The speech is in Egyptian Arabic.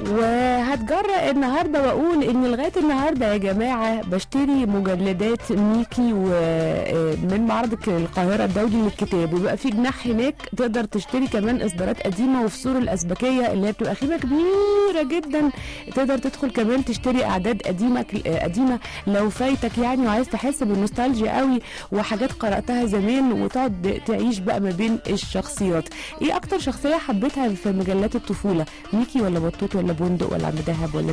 وهتجرأ النهارده واقول ان لغايه النهارده يا جماعه بشتري مجلدات ميكي ومن معرض القاهره الدولي للكتاب وبيبقى في جناح هناك تقدر تشتري كمان اصدارات قديمه وفصول الازبكيه اللي هي بتبقى خيمه كبيره جدا تقدر تدخل كمان تشتري اعداد قديمه قديمه لو فايتك يعني وعايز تحس بالنوستالجيا قوي وحاجات قراتها زمان وتقعد تعيش بقى ما بين الشخصيات ايه اكتر شخصيه حبيتها في مجلات الطفوله ميكي ولا بطوط ولا بندق ولا عم دهب ولا